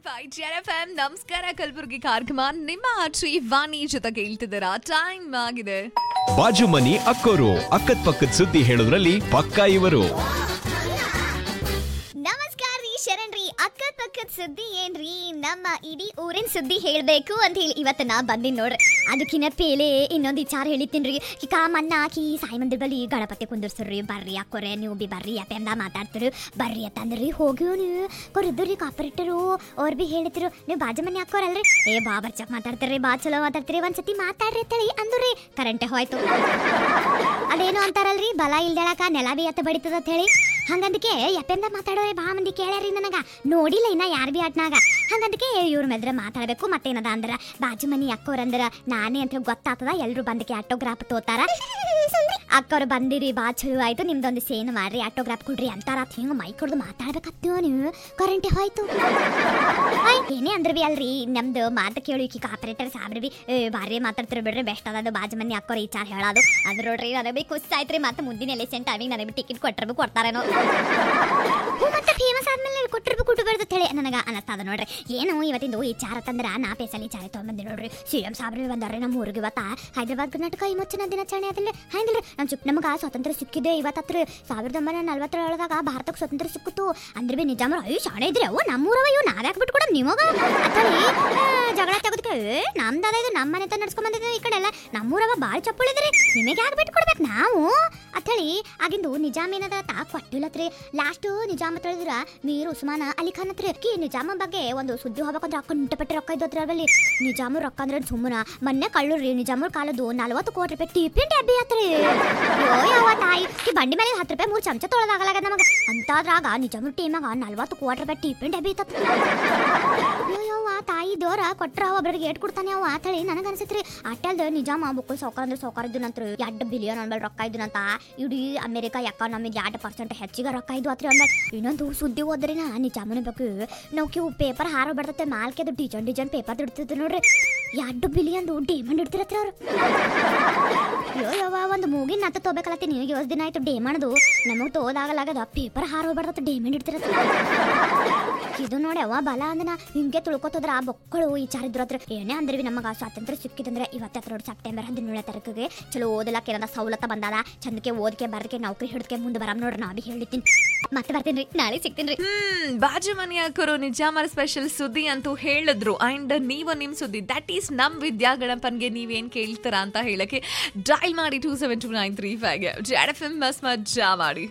five Z F M ನಮಸ್ಕಾರ ಕಲಬುರಗಿ ಕಾರ್ಯಕ್ರಮ ನಿಮ್ಮ ಶ್ರೀ ವಾಣಿ ಜೊತೆ ಕೇಳ್ತಿದ್ದೀರಾ ಟೈಮ್ ಆಗಿದೆ ಬಾಜು ಮನಿ ಅಕ್ಕೋರು ಅಕ್ಕದ್ ಪಕ್ಕದ ಸುದ್ದಿ ಹೇಳೋದ್ರಲ್ಲಿ ಪಕ್ಕಾ ಇವರು ನಮಸ್ಕಾರ ರೀ ಶರಣ್ ರೀ ಅಕ್ಕದ ಪಕ್ಕದ ಸುದ್ದಿ ಏನ್ರಿ ನಮ್ಮ ಇಡೀ ಊರಿನ ಸುದ್ದಿ ಹೇಳ್ಬೇಕು ಅಂತ ಹೇಳಿ ಇವತ್ತು ನಾ ಬಂದಿನ್ ನೋಡ್ರಿ ಅದಕ್ಕಿನ್ನ ಪೇಲೆ ಇನ್ನೊಂದು ವಿಚಾರ ಹೇಳಿತ್ತೀನ್ರಿ ಕಾ ಮನ್ನ ಆಕಿ ಸಾಯಿ ಮಂದಿರ ಬಳಿ ಗಣಪತಿ ಕುಂದಿರ್ಸ್ರಿ ಬರ್ರಿ ಅಕ್ಕೋರೆ ನೀವು ಬಿ ಬರ್ರಿ ಅತ್ತೆ ಅಂದ ಮಾತಾಡ್ತಿರು ಬರ್ರಿ ಅಂತಂದ್ರಿ ಹೋಗ್ಯೋ ನೀವು ಕೊರಿದ್ರಿ ಕಾಪರೇಟರು ಅವ್ರು ಬಿ ಹೇಳಿದ್ರು ನೀವು ಬಾಜು ಮನೆ ಹಾಕೋರಲ್ರಿ ಏ ಬಾ ಬರ್ಚಕ್ ಮಾತಾಡ್ತೀರಿ ಬಾ ಚಲೋ ಮಾತಾಡ್ತೀರಿ ಒಂದ್ಸತಿ ಮಾತಾಡ್ರಿ ಅಂತೇಳಿ ಅಂದ್ರಿ ಕರೆಂಟೇ ಹೋಯ್ತು ಅದೇನು ಅಂತಾರಲ್ರಿ ಬಲ ಇಲ್ದೇಳಕ ನೆಲ ಬಿ ಎತ್ತ ಬಡಿತದ ಅಂತ ಹೇಳಿ ಹಂಗಂದಕ್ಕೆ ಎಪ್ಪೆಂದ ಮಾತಾಡೋರೆ ಬಾ ಮಂದಿ ಕೇಳ್ಯಾರಿ ನನಗ ನೋಡಿಲ್ಲ ಇನ್ನ ಯಾರ್ ಬಿ ಆಟ್ನಾಗ ಹಂಗಂದಕ್ಕೆ ಇವ್ರ ಮೆದ್ರ ಮಾತಾಡ್ಬೇಕು ಮತ್ತೇನದ ಅಂದ್ರ ಬಾಜು ಮನಿ ಅಕ್ಕೋರಂದ್ರ ನಾನೇ ಅಂತ ಗೊತ್ತಾತದ ಎಲ್ರು ಬಂದಕ್ಕೆ ಆಟೋಗ್ರಾಫ್ ತೋತಾರ ಅಕ್ಕವ್ರು ಬಂದಿರಿ ಬಾ ಚಲೋ ಆಯ್ತು ನಿಮ್ದೊಂದು ಸೇನ್ ಮಾಡ್ರಿ ಆಟೋಗ್ರಾಫ್ ಕೊಡ್ರಿ ಅಂತಾರ ಹಿಂಗ ಮೈ ಕೊಡ್ದು ಮಾತಾಡ್ಬೇಕತ್ತೀವ ನೀವು ಕರೆಂಟ್ ಹೋಯ್ತು ಆಯ್, ಏನೇ ಅಂದ್ರ ಬಿ ಅಲ್ರಿ ನಮ್ದು ಮಾತು ಕೇಳಿ ಈಕಿ ಆಪರೇಟರ್ ಸಾಬ್ರಿ ಬಿ ಏ, ಭಾರಿ ಮಾತಾಡ್ತಿರ್ ಬಿಡ್ರಿ ಬೆಸ್ಟ್ ಅದ ಬಾಜು ಮಂದಿ ಅಕ್ಕೋರ ವಿಚಾರ ಹೇಳೋದು ಅದ್ರ ನೋಡ್ರಿ ನನಗೆ ಬಿ ಖುಷಿ ಆಯ್ತ್ರಿ ಮತ್ತೆ ಮುಂದಿನ ಎಲೆಕ್ಷನ್ ಟೈಮಿಗೆ ನನಗೆ ಟಿಕೆಟ್ ಕೊಟ್ಟರು ಕೊಡ್ತಾರೇನೋ ಹ್ಞೂ, ಮತ್ತೆ ಫೇಮಸ್ ಆದ್ಮೇಲೆ ಕೊಟ್ಟಿರ್ಬೇಕು ಕೊಟ್ಟಬಾರ್ದು ಹೇಳಿ ನನಗ ಅನಸ್ತದ ನೋಡ್ರಿ ಏನು ಇವತ್ತಿಂದು ವಿಚಾರ ತಂದ್ರ ನಾ ಪೇಸಲಿ ವಿಚಾರ ತೊಗೊಂಬಂದಿ ನೋಡ್ರಿ ಸಿ ಎಂ ಸಾಬ್ರಿ ಬಂದಾರೆ ನಮ್ಮ ಊರಿಗೆ ಇವತ್ತ ಹೈದರಾಬಾದ್ ಕರ್ನಾಟಕ ವಿಮೋಚನಾ ದಿನಾಚರಣೆ ಅದಿಲ್ಲ ಹಂಗಿಲ್ರಿ ನಮ್ಮ ಚುಪ್ ನಮಗ ಸ್ವಾತಂತ್ರ್ಯ ಸಿಕ್ಕಿದೆ ಇವತ್ತತ್ರ ಸಾವಿರದ ಒಂಬೈನೂರ ನಲ್ವತ್ತರೊಳದಾಗ ಭಾರತಕ್ಕೆ ಸ್ವಾತಂತ್ರ್ಯ ಸಿಕ್ಕಿತು ಅಂದ್ರೆ ಬಿ ನಿಜಾಮರ ಅಯ್ಯೋ ಶಾಣೆ ಇದ್ರಿ ಅವು ನಮ್ಮೂರವ ಇವು ನಾವ್ಯಾಕೆ ಬಿಟ್ಟು ಕೊಡಮ್ ನಿಮಗ ಅಥಳಿ ಜಗಳ ತೆಗೆದಕ್ಕೆ ನಮ್ದಾದ ಇದು ನಮ್ಮ ಮನೆ ತ ನಡ್ಸ್ಕೊಂಡ್ ಬಂದಿದ್ದು ಈ ಕಡೆ ಎಲ್ಲ ನಮ್ಮೂರವ ಭಾಳ ಚಪ್ಪಳಿದ್ರಿ ನಿಮಗೆ ಯಾಕೆ ಬಿಟ್ಟು ಕೊಡ್ಬೇಕು ನಾವು ಅಥಳಿ ಆಗಿಂದು ನಿಜಾಮ್ ಏನದ ತಾ ಕೊಟ್ಟಿಲ್ಲತ್ರಿ ಲಾಸ್ಟ್ ನಿಜಾಮ್ ಹತ್ರ ಹೇಳಿದ್ರ ಮೀರ್ ಉಸ್ಮಾನ ಅಲಿ ಖಾನ್ ಹತ್ರ ಕಿ ನಿಜಾಮ ಬಗ್ಗೆ ಒಂದು ಸುದ್ದಿ ಹೋಗ್ಬೇಕಂದ್ರೆ ಅಕ್ಕ ಪಟ್ಟಿ ರೊಕ್ಕ ಇದ್ದತ್ರಿ ಅದ್ರಲ್ಲಿ ನಿಜಾಮ ರೊಕ್ಕ ಅಂದ್ರೆ ಸುಮ್ಮನ ಮೊನ್ನೆ ಕಳ್ಳುರಿ ನಿಜಾಮೂರ್ ಕಾಲದ್ದು ನಲ್ವತ್ತು ಕೋಟಿ ರೂಪಾಯಿ ಟಿಫಿನ್ ಡಬ್ಬಿ ಆತ್ರಿ ಅಯ್ಯೋ ಯಾವ ತಾಯಿ ಈ ಬಂಡಿ ಮೇಲೆ ಹತ್ತು ರೂಪಾಯಿ ಮೂರು ಚಮಚ ತೊಳೆದಾಗಲಾಗ ನಮಗೆ ಅಂತಾದ್ರಾಗ ನಿಜಾಮೂರ್ ಟೀಮಾಗ ನಲ್ವತ್ತು ಕೋಟಿ ರೂಪಾಯಿ ಟಿಫಿನ್ ಡಬ್ಬಿ ಇತ್ತ ಅಯ್ಯವ್ವ ತಾಯಿ ದೇವ್ರ ಕೊಟ್ರ ಒಬ್ರಿಗೆ ಏಟ್ ಕೊಡ್ತಾನೆ ಅವ ಆತಳಿ ನನಗೆ ಅನ್ಸತ್ರಿ ಅಟ್ಟಲ್ದ ನಿಜಾಮ ಬುಕ್ಕು ಸೌಕರ್ ಅಂದ್ರೆ ಸೌಕರ್ ಇದ್ದು ನಂತರ ಎರಡು ಬಿಲಿಯನ್ ಅಂದ್ಮೇಲೆ ರೊಕ್ಕ ಇದ್ದು ಅಂತ ಇಡೀ ಅಮೆರಿಕ ಎಕಾನಮಿ ಎರಡು ಪರ್ಸೆಂಟ್ ಹೆಚ್ಚಿಗೆ ರೊಕ್ಕ ಇದ್ದು ಆತ್ರಿ ಅಂದ್ಮೇಲೆ ಇನ್ನೊಂದು ಸುದ್ದಿ ಓದ್ರಿ ನಾ ನಿಜಾಮನ ಬೇಕು ನಾವು ಕಿವು ಪೇಪರ್ ಹಾರ ಬರ್ತತೆ ಮಾಲ್ಕೆದು ಡಿಜನ್ ಡಿಜನ್ ಪೇಪರ್ ಇಡ್ತಿದ್ರು ನೋಡ್ರಿ ಎರಡು ಬಿಲಿಯನ್ದು ಡೇಮಂಡ್ ಇಡ್ತಿರತ್ರಿ ಅವ್ರು ಅಯ್ಯೋ ಯವ್ವ ಒಂದು ಮೂಗಿನ ನತ್ತ ತಗೋಬೇಕಲ್ಲತ್ತೀನಿ ಇವತ್ತು ದಿನ ಆಯ್ತು ಡೇಮಂಡ್ದು ನಮಗೆ ತೋದಾಗಲಾಗದ ಪೇಪರ್ ಹಾರ ಹೋಗ್ಬಾರ್ದತ್ತ ಡೇಮಂಡ್ ಇಡ್ತಿರತ್ತ ಇದು ನೋಡಿ ಅವ್ವ ಬಲ ಅಂದನ ಹಿಂಗೆ ತುಳ್ಕೊತದ್ರ ಆ ಬೊಕ್ಕಳು ವಿಚಾರಿದ್ರು ಹತ್ರ ಏನೇ ಅಂದ್ರೆ ಬಿ ನಮಗ ಸ್ವಾತಂತ್ರ್ಯ ಸಿಕ್ಕಿದಂದ್ರೆ ಇವತ್ತು ಹತ್ರ ನೋಡಿ ಸೆಪ್ಟೆಂಬರ್ ಹದಿನೇಳನೇ ತಾರೀಕಿಗೆ ಚಲೋ ಓದಲಕ್ಕೆ ಏನದ ಸವಲತ್ತ ಬಂದದ ಚಂದಕ್ಕೆ ಓದಕ್ಕೆ ಬರಕ್ಕೆ ನೌಕರಿ ಹಿಡ್ಕೆ ಮುಂದೆ ಬರಮ್ ನೋಡ್ರಿ ನಾ ಬಿ ಹೇಳಿದ್ದೀನಿ ಮತ್ತೆ ಬರ್ತೀನಿ ನಾಳೆ ಸಿಗ್ತೀನಿ ಹ್ಮ್ ಬಾಜು ಮನಿ ಹಾಕೋರು ನಿಜಾಮರ ಸ್ಪೆಷಲ್ ಸುದ್ದಿ ಅಂತೂ ಹೇಳಿದ್ರು ಅಂಡ್ ನೀವು ನಿಮ್ ಸುದ್ದಿ ದಟ್ ಈಸ್ ನಮ್ ವಿದ್ಯಾ ಗಣಪನ್ಗೆ ನೀವೇನ್ ಕೇಳ್ತೀರಾ ಅಂತ ಹೇಳಕ್ಕೆ ಡೈಲ್ ಮಾಡಿ two seven two nine three ಫೈವ್ಗೆ ಜೆಡ್ ಎಫ್ ಎಂ ಬಸ್ ಮಜ್ಜಾ ಮಾಡಿ